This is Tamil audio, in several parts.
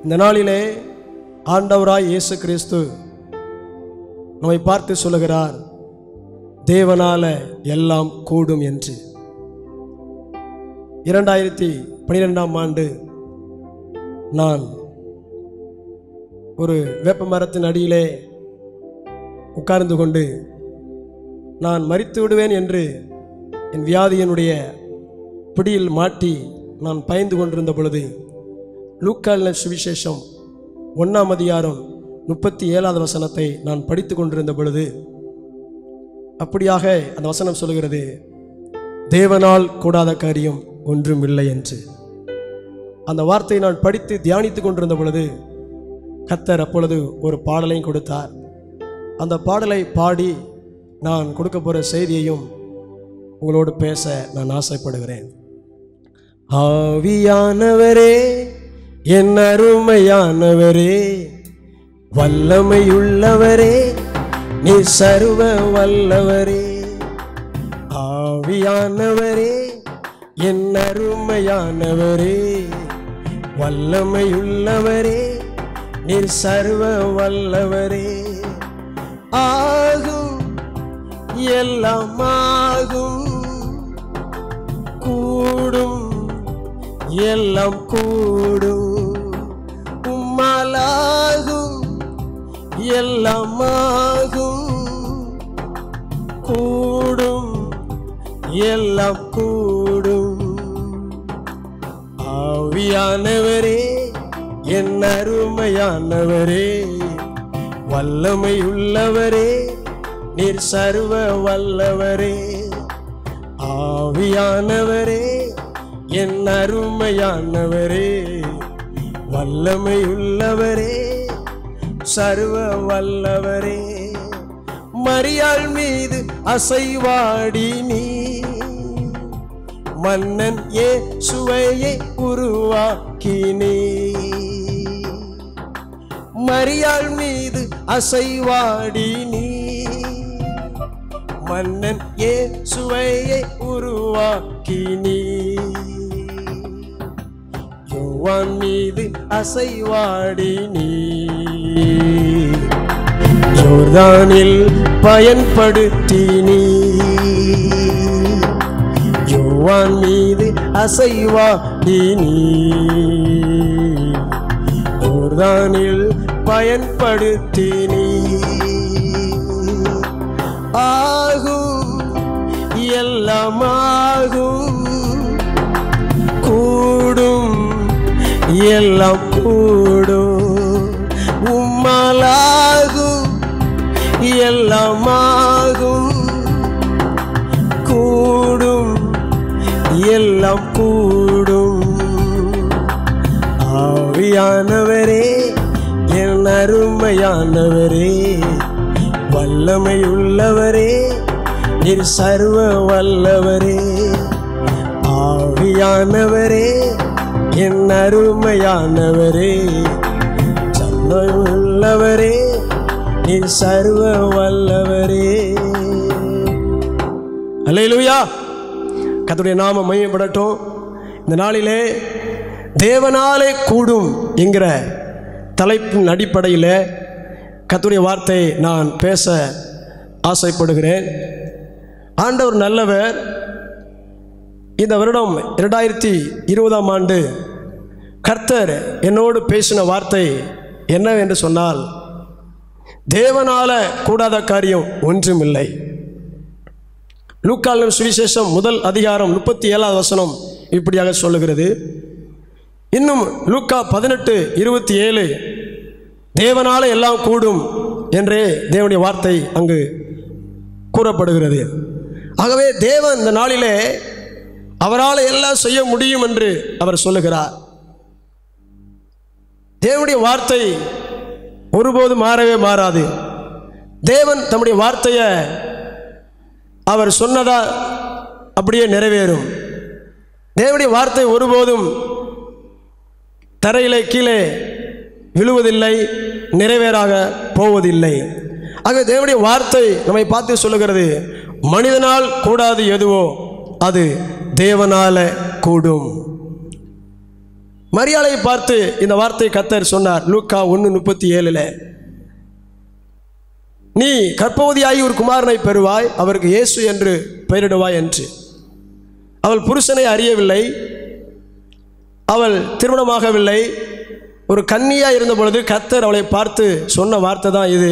இந்த நாளிலே ஆண்டவராய் இயேசு கிறிஸ்து நம்மை பார்த்து சொல்லுகிறார் தேவனால எல்லாம் கூடும் என்று இரண்டாயிரத்தி பனிரெண்டாம் ஆண்டு நான் ஒரு வேப்ப மரத்தின் அடியிலே உட்கார்ந்து கொண்டு நான் மரித்து விடுவேன் என்று என் வியாதியினுடைய பிடியில் மாட்டி நான் பயந்து கொண்டிருந்த பொழுது லூக்காலின சுவிசேஷம் ஒன்றாம் அதிகாரம் முப்பத்தி ஏழாவது வசனத்தை நான் படித்து கொண்டிருந்த பொழுது அப்படியாக அந்த வசனம் சொல்கிறது தேவனால் கூடாத காரியம் ஒன்றும் இல்லை என்று அந்த வார்த்தையை நான் படித்து தியானித்துக் கொண்டிருந்த பொழுது கத்தர் அப்பொழுது ஒரு பாடலையும் கொடுத்தார் அந்த பாடலை பாடி நான் கொடுக்க போகிற செய்தியையும் உங்களோடு பேச நான் ஆசைப்படுகிறேன் ஆவியானவரே என் அருமையானவரே வல்லமையுள்ளவரே நீ சர்வ வல்லவரே ஆவியானவரே என் அருமையானவரே வல்லமையுள்ளவரே நீர் சர்வ வல்லவரே ஆகும் எல்லாம் ஆகும் கூடும் எல்லாம் கூடும் உம்மாலாகும் எல்லாம் ஆகும் கூடும் எல்லாம் கூடும் ஆவியானவரே என் அருமையானவரே வல்லமையுள்ளவரே நீர் சர்வ வல்லவரே ஆவியானவரே என் அருமையானவரே வல்லமையுள்ளவரே சர்வ வல்லவரே மரியாள் மீது அசைவாடி நீ மன்னன் ஏ சுவையை உருவாக்கினே மரியாள் மீது அசைவாடி நீ மன்னன் ஏ சுவையை உருவாக்கினே யோவான் மீது அசைவாடி நீ யோர்தானில் பயன்படுத்தி நீ யோவான் மீது அசைவாடி நீ யோர்தானில் பயன்படுத்தி நீ ஆகும் எல்லாம் ஆகும் கூடும் எல்லாம் கூடும் உம்மாலாகும் எல்லாம் ஆகும் கூடும் எல்லாம் கூடும் ஆவியானவரே என் அருமையானவரே வல்லமையுள்ளவரே நீர் சர்வ வல்லவரே ஆவியானவரே என் அருமையானவரே சந்தமுள்ளவரே நீர் சர்வ வல்லவரே அல்லேலூயா கர்த்தருடைய நாம மையப்படட்டும் இந்த நாளிலே தேவனாலே கூடும் என்கிற தலைப்பின் அடிப்படையில் கர்த்தருடைய வார்த்தையை நான் பேச ஆசைப்படுகிறேன் ஆண்டவர் நல்லவர் இந்த வருடம் இரண்டாயிரத்தி இருபதாம் ஆண்டு கர்த்தர் என்னோடு பேசின வார்த்தை என்னவென்று சொன்னால் தேவனால கூடாத காரியம் ஒன்றுமில்லை லூக்காலும் சுவிசேஷம் முதல் அதிகாரம் முப்பத்தி ஏழாவது வசனம் இப்படியாக சொல்லுகிறது இன்னும் லூக்கா பதினெட்டு இருபத்தி ஏழு தேவனால எல்லாம் கூடும் என்றே தேவனுடைய வார்த்தை அங்கு கூறப்படுகிறது ஆகவே தேவன் இந்த நாளிலே அவரால் எல்லாம் செய்ய முடியும் என்று அவர் சொல்லுகிறார் தேவனுடைய வார்த்தை ஒருபோதும் மாறவே மாறாது தேவன் தம்முடைய வார்த்தையை அவர் சொன்னதா அப்படியே நிறைவேறும் தேவனுடைய வார்த்தை ஒருபோதும் தரையிலே கீழே விழுவதில்லை நிறைவேறாக போவதில்லை ஆகவே தேவனுடைய வார்த்தை நம்மை பார்த்து சொல்லுகிறது மனிதனால் கூடாது எதுவோ அது தேவனால கூடும் மரியாதை பார்த்து இந்த வார்த்தை கத்தர் சொன்னார் லூக்கா ஒன்று முப்பத்தி ஏழில் நீ கற்பவதியாகி ஒரு குமாரனை பெறுவாய் அவருக்கு இயேசு என்று பெயரிடுவாய் என்று அவள் புருஷனை அறியவில்லை அவள் திருமணமாகவில்லை ஒரு கன்னியாக இருந்த பொழுது கத்தர் அவளை பார்த்து சொன்ன வார்த்தை தான் இது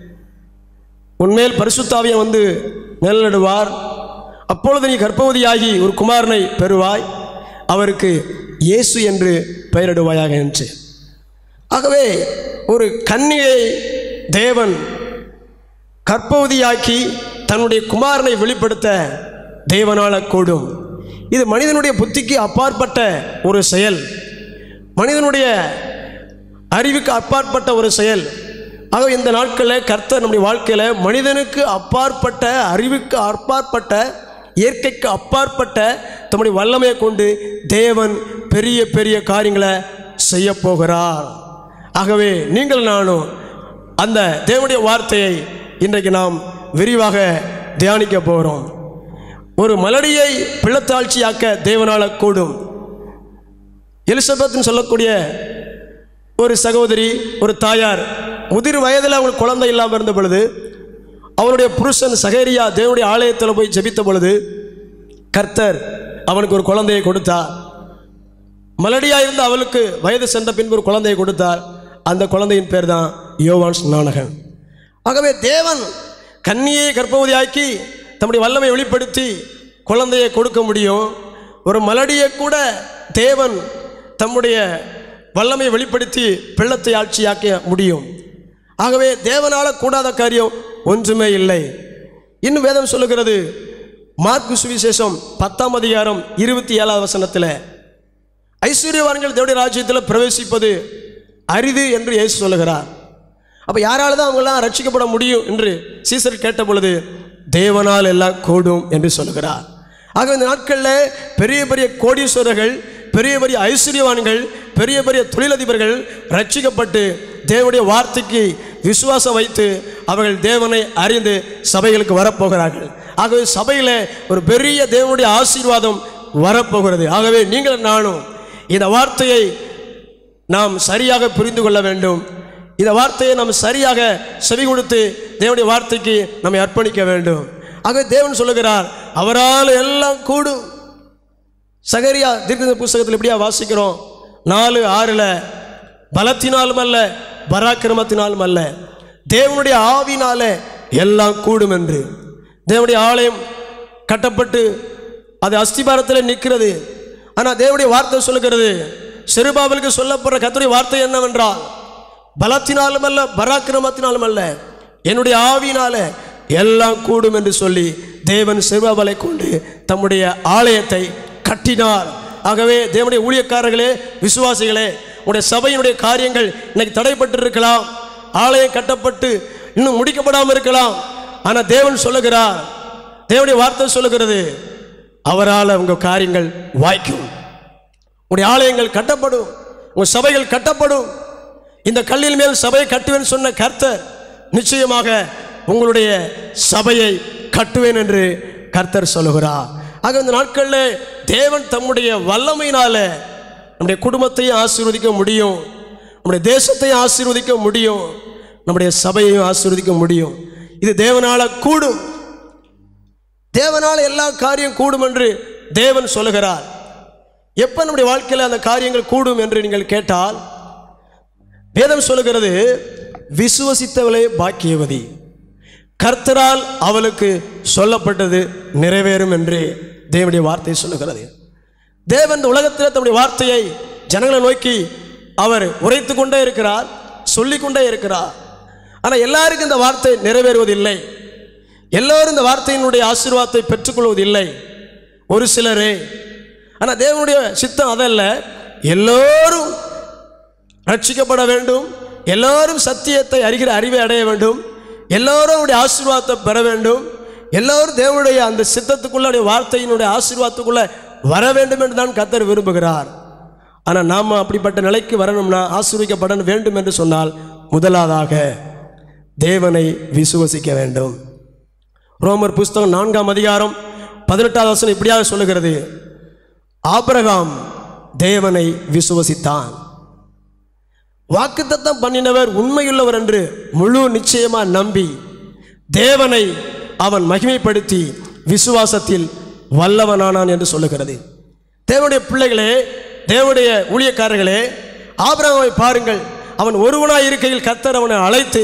உன்மேல் பரிசுத்தாவியம் வந்து நிழலிடுவார் அப்பொழுது நீ கர்ப்பவதியாகி ஒரு குமாரனை பெறுவாய் அவருக்கு இயேசு என்று பெயரிடுவாயாக என்று ஆகவே ஒரு கன்னியை தேவன் கற்பவதியாக்கி தன்னுடைய குமாரனை வெளிப்படுத்த தேவனால கூடும் இது மனிதனுடைய புத்திக்கு அப்பாற்பட்ட ஒரு செயல் மனிதனுடைய அறிவுக்கு அப்பாற்பட்ட ஒரு செயல் ஆக இந்த நாட்களில் கர்த்தர் நம்முடைய வாழ்க்கையில் மனிதனுக்கு அப்பாற்பட்ட அறிவுக்கு அப்பாற்பட்ட இயற்கைக்கு அப்பாற்பட்ட தம்முடைய வல்லமையை கொண்டு தேவன் பெரிய பெரிய காரியங்களை செய்ய போகிறார் ஆகவே நீங்கள் நானும் அந்த தேவனுடைய வார்த்தையை இன்றைக்கு நாம் விரிவாக தியானிக்க போகிறோம் ஒரு மலடியை பிள்ளத்தாட்சியாக்க தேவனால கூடும் எலிசபெத்னு சொல்லக்கூடிய ஒரு சகோதரி ஒரு தாயார் முதிர் வயதில் அவங்களுக்கு குழந்தை இல்லாமல் இருந்த பொழுது அவனுடைய புருஷன் சகேரியா தேவனுடைய ஆலயத்தில் போய் ஜெபித்த பொழுது கர்த்தர் அவனுக்கு ஒரு குழந்தையை கொடுத்தார் மலடியாக இருந்த அவளுக்கு வயது சென்ற பின்பு ஒரு குழந்தையை கொடுத்தார் அந்த குழந்தையின் பேர் தான் யோவான் நானகன் ஆகவே தேவன் கன்னியை கர்ப்பவதியாக்கி தம்முடைய வல்லமை வெளிப்படுத்தி குழந்தையை கொடுக்க முடியும் ஒரு மலடியை கூட தேவன் தம்முடைய வல்லமையை வெளிப்படுத்தி பிள்ளத்தை ஆட்சியாக்க முடியும் ஆகவே தேவனால கூடாத காரியம் ஒன்றுமே இல்லை இன்னும் வேதம் சொல்லுகிறது மார்க்கு சுவிசேஷம் பத்தாம் அதிகாரம் இருபத்தி ஏழாவது வசனத்தில் ஐஸ்வர்யவான்கள் தேவடைய ராஜ்யத்தில் பிரவேசிப்பது அரிது என்று இயேசு சொல்லுகிறார் அப்போ யாரால தான் அவங்களாம் ரட்சிக்கப்பட முடியும் என்று சீசர் கேட்ட பொழுது தேவனால் எல்லாம் கூடும் என்று சொல்லுகிறார் ஆக இந்த நாட்களில் பெரிய பெரிய கோடீஸ்வரர்கள் பெரிய பெரிய ஐஸ்வர்யவான்கள் பெரிய பெரிய தொழிலதிபர்கள் ரட்சிக்கப்பட்டு தேவனுடைய வார்த்தைக்கு விசுவாசம் வைத்து அவர்கள் தேவனை அறிந்து சபைகளுக்கு வரப்போகிறார்கள் ஆகவே சபையில் ஒரு பெரிய தேவனுடைய ஆசீர்வாதம் வரப்போகிறது ஆகவே நீங்கள் நானும் இந்த வார்த்தையை நாம் சரியாக புரிந்து கொள்ள வேண்டும் இந்த வார்த்தையை நாம் சரியாக செவி கொடுத்து தேவனுடைய வார்த்தைக்கு நம்மை அர்ப்பணிக்க வேண்டும் ஆகவே தேவன் சொல்லுகிறார் அவரால் எல்லாம் கூடும் சகரியா தீர்க்க புஸ்தகத்தில் எப்படியா வாசிக்கிறோம் நாலு ஆறில் பலத்தினாலும் அல்ல பராக்கிரமத்தினாலும் அல்ல தேவனுடைய ஆவினால எல்லாம் கூடும் என்று தேவனுடைய ஆலயம் கட்டப்பட்டு அது அஸ்திபாரத்தில் நிற்கிறது ஆனால் தேவனுடைய வார்த்தை சொல்லுகிறது செருபாவலுக்கு சொல்லப்படுற கத்துடைய வார்த்தை என்னவென்றால் பலத்தினாலும் அல்ல பராக்கிரமத்தினாலும் அல்ல என்னுடைய ஆவினால எல்லாம் கூடும் என்று சொல்லி தேவன் செருபாபலை கொண்டு தம்முடைய ஆலயத்தை கட்டினார் ஆகவே தேவனுடைய ஊழியக்காரர்களே விசுவாசிகளே உடைய சபையினுடைய காரியங்கள் இன்னைக்கு தடைப்பட்டு இருக்கலாம் ஆலயம் கட்டப்பட்டு இன்னும் முடிக்கப்படாமல் இருக்கலாம் ஆனால் தேவன் சொல்லுகிறார் தேவனுடைய வார்த்தை சொல்லுகிறது அவரால் உங்கள் காரியங்கள் வாய்க்கும் உங்களுடைய ஆலயங்கள் கட்டப்படும் உங்கள் சபைகள் கட்டப்படும் இந்த கல்லின் மேல் சபையை கட்டுவேன் சொன்ன கர்த்தர் நிச்சயமாக உங்களுடைய சபையை கட்டுவேன் என்று கர்த்தர் சொல்லுகிறார் ஆக இந்த நாட்களில் தேவன் தம்முடைய வல்லமையினால நம்முடைய குடும்பத்தையும் ஆசீர்வதிக்க முடியும் நம்முடைய தேசத்தையும் ஆசீர்வதிக்க முடியும் நம்முடைய சபையையும் ஆசீர்வதிக்க முடியும் இது தேவனால கூடும் தேவனால் எல்லா காரியம் கூடும் என்று தேவன் சொல்லுகிறார் எப்போ நம்முடைய வாழ்க்கையில் அந்த காரியங்கள் கூடும் என்று நீங்கள் கேட்டால் வேதம் சொல்லுகிறது விசுவசித்தவளே பாக்கியவதி கர்த்தரால் அவளுக்கு சொல்லப்பட்டது நிறைவேறும் என்று தேவனுடைய வார்த்தை சொல்லுகிறது தேவன் இந்த உலகத்தில் தம்முடைய வார்த்தையை ஜனங்களை நோக்கி அவர் உரைத்து கொண்டே இருக்கிறார் சொல்லிக் கொண்டே இருக்கிறார் ஆனால் எல்லாருக்கும் இந்த வார்த்தை நிறைவேறுவதில்லை எல்லோரும் இந்த வார்த்தையினுடைய ஆசீர்வாதத்தை பெற்றுக்கொள்வதில்லை ஒரு சிலரே ஆனால் தேவனுடைய சித்தம் அதல்ல எல்லோரும் ரட்சிக்கப்பட வேண்டும் எல்லோரும் சத்தியத்தை அறிகிற அறிவை அடைய வேண்டும் எல்லோரும் அவருடைய ஆசீர்வாதத்தை பெற வேண்டும் எல்லோரும் தேவனுடைய அந்த சித்தத்துக்குள்ள அவருடைய வார்த்தையினுடைய ஆசீர்வாதத்துக்குள்ள வர வேண்டும் என்று தான் கத்தர் விரும்புகிறார் ஆனால் நாம் அப்படிப்பட்ட நிலைக்கு வரணும்னா ஆசீர்விக்கப்பட வேண்டும் என்று சொன்னால் முதலாவதாக தேவனை விசுவசிக்க வேண்டும் ரோமர் புஸ்தகம் நான்காம் அதிகாரம் பதினெட்டாவது வசனம் இப்படியாக சொல்லுகிறது ஆபிரகாம் தேவனை விசுவசித்தான் வாக்குத்தத்தம் பண்ணினவர் உண்மையுள்ளவர் என்று முழு நிச்சயமா நம்பி தேவனை அவன் மகிமைப்படுத்தி விசுவாசத்தில் வல்லவனானான் என்று சொல்லுகிறது தேவனுடைய பிள்ளைகளே தேவனுடைய ஊழியக்காரர்களே ஆபிரகாமை பாருங்கள் அவன் ஒருவனாய் இருக்கையில் கர்த்தர் அவனை அழைத்து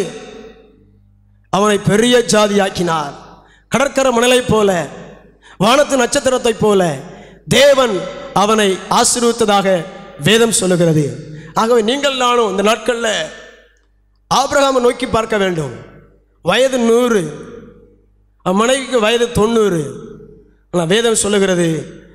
அவனை பெரிய ஜாதியாக்கினார் கடற்கரை மணலைப் போல வானத்து நட்சத்திரத்தைப் போல தேவன் அவனை ஆசீர்வித்ததாக வேதம் சொல்லுகிறது ஆகவே நீங்கள் நானும் இந்த நாட்களில் ஆபிரகாமை நோக்கி பார்க்க வேண்டும் வயது நூறு அவன் மனைவிக்கு வயது தொண்ணூறு ஆனால் வேதம் சொல்லுகிறது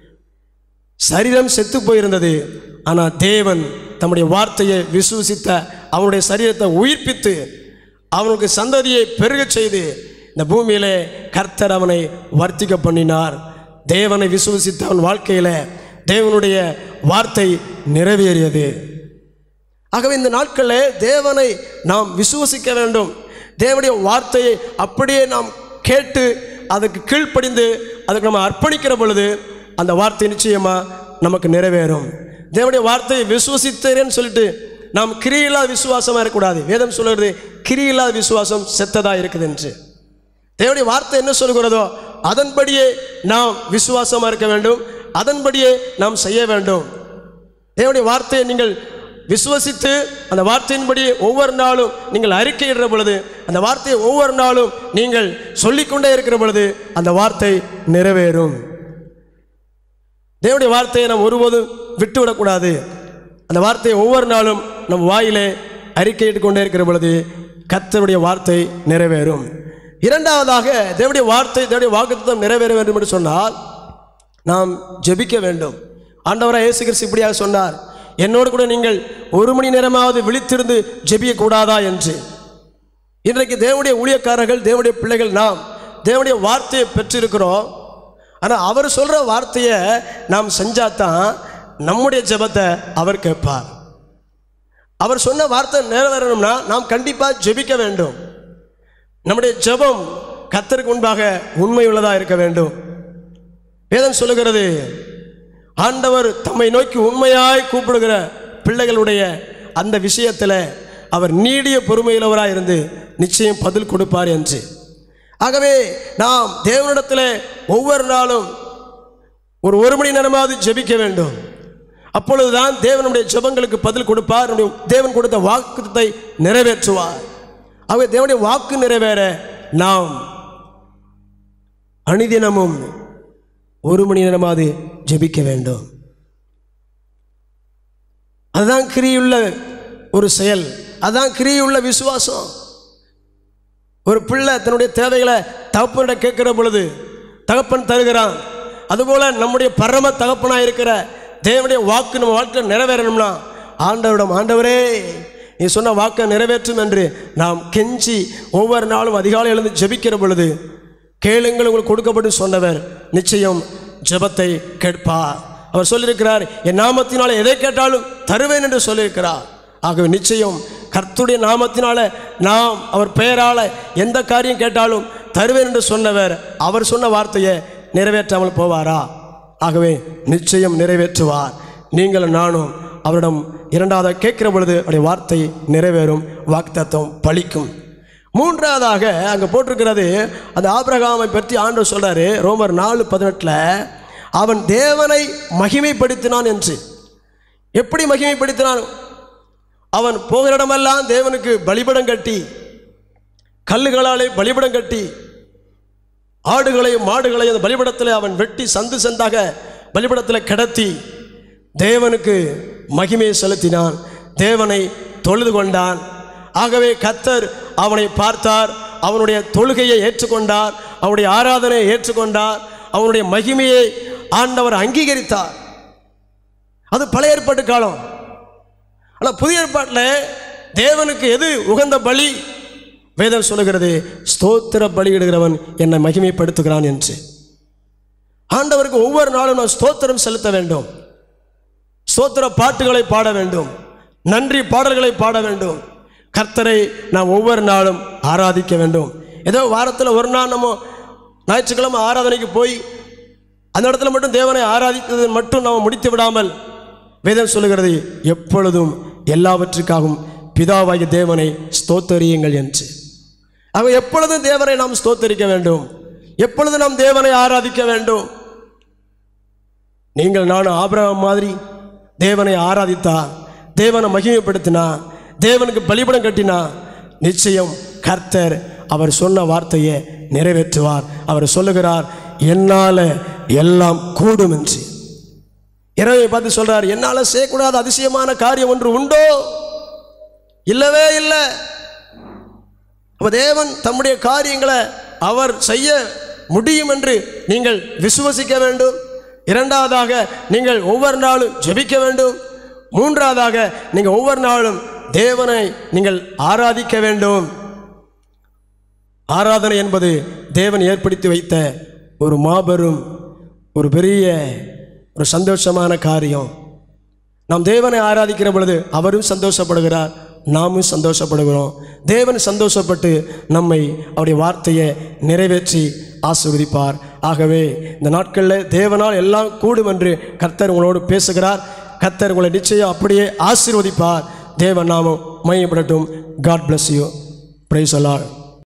சரீரம் செத்து போயிருந்தது ஆனால் தேவன் தம்முடைய வார்த்தையை விசுவசித்த அவனுடைய சரீரத்தை உயிர்ப்பித்து அவனுக்கு சந்ததியை பெருகச் செய்து இந்த பூமியிலே கர்த்தர் அவனை வர்த்திக்க பண்ணினார் தேவனை விசுவசித்த அவன் வாழ்க்கையில் தேவனுடைய வார்த்தை நிறைவேறியது ஆகவே இந்த நாட்களில் தேவனை நாம் விசுவசிக்க வேண்டும் தேவனுடைய வார்த்தையை அப்படியே நாம் கேட்டு அதுக்கு கீழ்ப்படிந்து அதுக்கு நம்ம அர்ப்பணிக்கிற பொழுது அந்த வார்த்தை நிச்சயமாக நமக்கு நிறைவேறும் தேவனுடைய வார்த்தையை விசுவசித்தேன்னு சொல்லிட்டு நாம் கிரியில்லாத விசுவாசமாக இருக்கக்கூடாது வேதம் சொல்கிறது கிரியில்லாத விசுவாசம் செத்ததாக இருக்குது என்று தேவனுடைய வார்த்தை என்ன சொல்கிறதோ அதன்படியே நாம் விசுவாசமாக இருக்க வேண்டும் அதன்படியே நாம் செய்ய வேண்டும் தேவனுடைய வார்த்தையை நீங்கள் விசுவசித்து அந்த வார்த்தையின்படி ஒவ்வொரு நாளும் நீங்கள் அறிக்கையிடுற பொழுது அந்த வார்த்தையை ஒவ்வொரு நாளும் நீங்கள் சொல்லிக்கொண்டே இருக்கிற பொழுது அந்த வார்த்தை நிறைவேறும் தேவனுடைய வார்த்தையை நாம் ஒருபோதும் விட்டுவிடக்கூடாது அந்த வார்த்தையை ஒவ்வொரு நாளும் நம் வாயிலே அறிக்கையிட்டு கொண்டே இருக்கிற பொழுது கர்த்தருடைய வார்த்தை நிறைவேறும் இரண்டாவதாக தேவனுடைய வார்த்தை தேவனுடைய வாக்குத்தம் நிறைவேற வேண்டும் என்று சொன்னால் நாம் ஜெபிக்க வேண்டும் ஆண்டவராக இயேசு கிறிஸ்து இப்படியாக சொன்னார் என்னோடு கூட நீங்கள் ஒரு மணி நேரமாவது விழித்திருந்து ஜெபிக்கக்கூடாதா என்று இன்றைக்கு தேவனுடைய ஊழியக்காரர்கள் தேவனுடைய பிள்ளைகள் நாம் தேவனுடைய வார்த்தையை பெற்றிருக்கிறோம் ஆனால் அவர் சொல்கிற வார்த்தையை நாம் செஞ்சாதான் நம்முடைய ஜெபத்தை அவர் கேட்பார் அவர் சொன்ன வார்த்தை நிறைவேறணும்னா நாம் கண்டிப்பாக ஜெபிக்க வேண்டும் நம்முடைய ஜெபம் கத்தருக்கு முன்பாக உண்மையுள்ளதாக இருக்க வேண்டும் வேதம் சொல்லுகிறது ஆண்டவர் தம்மை நோக்கி உண்மையாய் கூப்பிடுகிற பிள்ளைகளுடைய அந்த விஷயத்தில் அவர் நீடிய பொறுமையுள்ளவராக இருந்து நிச்சயம் பதில் கொடுப்பார் என்று ஆகவே நாம் தேவனிடத்தில் ஒவ்வொரு நாளும் ஒரு ஒரு மணி நேரமாவது ஜெபிக்க வேண்டும் அப்பொழுதுதான் தேவனுடைய ஜெபங்களுக்கு பதில் கொடுப்பார் நம்முடைய தேவன் கொடுத்த வாக்குத்தை நிறைவேற்றுவார் ஆகவே தேவனுடைய வாக்கு நிறைவேற நாம் அணிதினமும் ஒரு மணி நேரமாவது ஜெபிக்க வேண்டும் அதுதான் கிரியுள்ள ஒரு செயல் அதுதான் கிரியுள்ள விசுவாசம் ஒரு பிள்ளை தன்னுடைய தேவைகளை தகப்பனிடம் கேட்கிற பொழுது தகப்பன் தருகிறான் அதுபோல நம்முடைய பரம தகப்பனாக இருக்கிற தேவனுடைய வாக்கு நம்ம வாழ்க்கையில் நிறைவேறணும்னா ஆண்டவரிடம் ஆண்டவரே நீ சொன்ன வாக்கை நிறைவேற்றும் என்று நாம் கெஞ்சி ஒவ்வொரு நாளும் அதிகாலை எழுந்து ஜெபிக்கிற பொழுது கேளுங்கள் உங்களுக்கு கொடுக்கப்படும் சொன்னவர் நிச்சயம் ஜெபத்தை கேட்பார் அவர் சொல்லியிருக்கிறார் என் நாமத்தினால எதை கேட்டாலும் தருவேன் என்று சொல்லியிருக்கிறார் ஆகவே நிச்சயம் கர்த்துடைய நாமத்தினால நாம் அவர் பெயரால் எந்த காரியம் கேட்டாலும் தருவேன் என்று சொன்னவர் அவர் சொன்ன வார்த்தையை நிறைவேற்றாமல் போவாரா ஆகவே நிச்சயம் நிறைவேற்றுவார் நீங்களும் நானும் அவரிடம் இரண்டாவது கேட்கிற பொழுது அவருடைய வார்த்தை நிறைவேறும் வாக்குத்தத்தம் பலிக்கும் மூன்றாவதாக அங்கே போட்டிருக்கிறது அந்த ஆபிரகாமை பற்றி ஆண்டவர் சொல்றாரு ரோமர் நாலு பதினெட்டில் அவன் தேவனை மகிமைப்படுத்தினான் என்று எப்படி மகிமைப்படுத்தினான் அவன் போகிற இடமெல்லாம் தேவனுக்கு பலிபடம் கட்டி கல்லுகளாலே பலிபடம் கட்டி ஆடுகளையும் மாடுகளையும் அந்த பலிபடத்தில் அவன் வெட்டி சந்து சந்தாக பலிபடத்தில் கிடத்தி தேவனுக்கு மகிமையை செலுத்தினான் தேவனை தொழுது கொண்டான் ஆகவே கத்தர் அவனை பார்த்தார் அவனுடைய தொழுகையை ஏற்றுக்கொண்டார் அவனுடைய ஆராதனையை ஏற்றுக்கொண்டார் அவனுடைய மகிமையை ஆண்டவர் அங்கீகரித்தார் அது பழைய ஏற்பாட்டு காலம் ஆனால் புதிய ஏற்பாட்டில் தேவனுக்கு எது உகந்த பலி வேதம் சொல்லுகிறது ஸ்தோத்திர பலியிடுகிறவன் என்னை மகிமைப்படுத்துகிறான் என்று ஆண்டவருக்கு ஒவ்வொரு நாளும் நான் ஸ்தோத்திரம் செலுத்த வேண்டும் ஸ்தோத்திர பாட்டுகளை பாட வேண்டும் நன்றி பாடல்களை பாட வேண்டும் கர்த்தரை நாம் ஒவ்வொரு நாளும் ஆராதிக்க வேண்டும் ஏதோ வாரத்தில் ஒரு நாள் நம்ம ஞாயிற்றுக்கிழமை ஆராதனைக்கு போய் அந்த இடத்துல மட்டும் தேவனை ஆராதித்தது மட்டும் நாம் முடித்து விடாமல் வேதம் சொல்லுகிறது எப்பொழுதும் எல்லாவற்றுக்காகவும் பிதாவாகிய தேவனை ஸ்தோத்தரியுங்கள் என்று ஆக எப்பொழுதும் தேவனை நாம் ஸ்தோத்தரிக்க வேண்டும் எப்பொழுதும் நாம் தேவனை ஆராதிக்க வேண்டும் நீங்கள் நான் ஆபிரகாம் மாதிரி தேவனை ஆராதித்தா தேவனை மகிமைப்படுத்தினா தேவனுக்கு பலிபடம் கட்டினா நிச்சயம் கர்த்தர் அவர் சொன்ன வார்த்தையை நிறைவேற்றுவார் அவர் சொல்லுகிறார் என்னால் எல்லாம் கூடும் என்று இறைவை பார்த்து சொல்றார் என்னால் செய்யக்கூடாத அதிசயமான காரியம் ஒன்று உண்டோ இல்லவே இல்லை அப்ப தேவன் தம்முடைய காரியங்களை அவர் செய்ய முடியும் என்று நீங்கள் விசுவசிக்க வேண்டும் இரண்டாவதாக நீங்கள் ஒவ்வொரு நாளும் ஜெபிக்க வேண்டும் மூன்றாவதாக நீங்கள் ஒவ்வொரு நாளும் தேவனை நீங்கள் ஆராதிக்க வேண்டும் ஆராதனை என்பது தேவன் ஏற்படுத்தி வைத்த ஒரு மாபெரும் ஒரு பெரிய ஒரு சந்தோஷமான காரியம் நாம் தேவனை ஆராதிக்கிற பொழுது அவரும் சந்தோஷப்படுகிறார் நாமும் சந்தோஷப்படுகிறோம் தேவன் சந்தோஷப்பட்டு நம்மை அவருடைய வார்த்தையை நிறைவேற்றி ஆசீர்வதிப்பார் ஆகவே இந்த நாட்களில் தேவனால் எல்லாம் கூடும் என்று கர்த்தர் உங்களோடு பேசுகிறார் கர்த்தர் உங்களை நிச்சயம் அப்படியே ஆசீர்வதிப்பார் தேவன் நாமம் மையப்படட்டும் காட் bless யூ பிரைஸ் அலால்